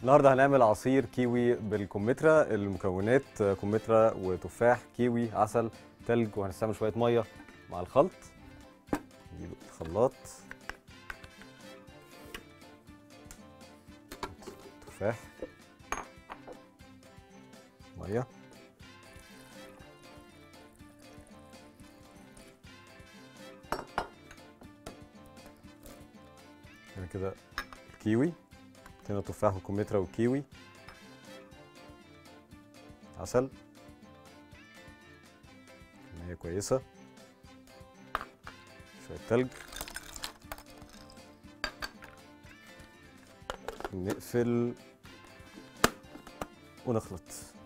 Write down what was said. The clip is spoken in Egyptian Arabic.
النهارده هنعمل عصير كيوي بالكمثرى المكونات كمثرى وتفاح كيوي عسل تلج وهنستعمل شويه ميه مع الخلط نجيب الخلاط تفاح ميه هنا كده الكيوي هنا تفاح وكمثرى وكيوي عسل كمية كويسة شوية تلج نقفل ونخلط